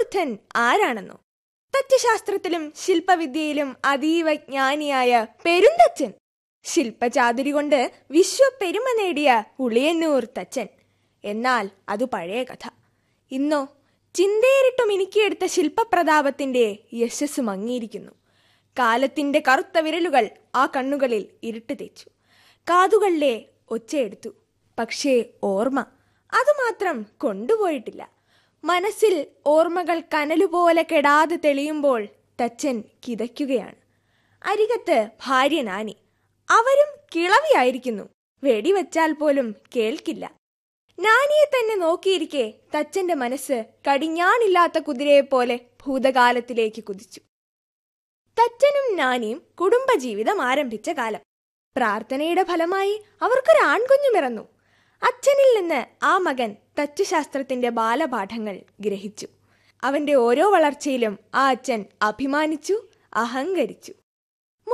സമർത്ഥൻ ആരാണെന്നോ തച്ചുശാസ്ത്രത്തിലും ശില്പവിദ്യയിലും അതീവ ജ്ഞാനിയായ പെരുന്തച്ചൻ ശില്പചാതുരി കൊണ്ട് വിശ്വപ്പെരുമ നേടിയ ഉളിയന്നൂർ തച്ചൻ എന്നാൽ അത് പഴയ കഥ ഇന്നോ ചിന്തേറിട്ടു മിനുക്കിയെടുത്ത ശില്പപ്രതാപത്തിന്റെ യശസ് മങ്ങിയിരിക്കുന്നു കാലത്തിന്റെ കറുത്ത വിരലുകൾ ആ കണ്ണുകളിൽ ഇരുട്ട് തേച്ചു കാതുകളിലെ ഒച്ചയെടുത്തു പക്ഷേ ഓർമ്മ അതുമാത്രം കൊണ്ടുപോയിട്ടില്ല മനസ്സിൽ ഓർമ്മകൾ കനലുപോലെ കെടാതെ തെളിയുമ്പോൾ തച്ചൻ കിതയ്ക്കുകയാണ് അരികത്ത് ഭാര്യ നാനി അവരും കിളവിയായിരിക്കുന്നു വെടിവെച്ചാൽ പോലും കേൾക്കില്ല നാനിയെ തന്നെ നോക്കിയിരിക്കെ തച്ചന്റെ മനസ്സ് കടിഞ്ഞാണില്ലാത്ത കുതിരയെപ്പോലെ ഭൂതകാലത്തിലേക്ക് കുതിച്ചു തച്ചനും നാനിയും കുടുംബജീവിതം ആരംഭിച്ച കാലം പ്രാർത്ഥനയുടെ ഫലമായി അവർക്കൊരു ആൺകുഞ്ഞു പിറന്നു അച്ഛനിൽ നിന്ന് ആ മകൻ തച്ചുശാസ്ത്രത്തിന്റെ ബാലപാഠങ്ങൾ ഗ്രഹിച്ചു അവന്റെ ഓരോ വളർച്ചയിലും ആ അച്ഛൻ അഭിമാനിച്ചു അഹങ്കരിച്ചു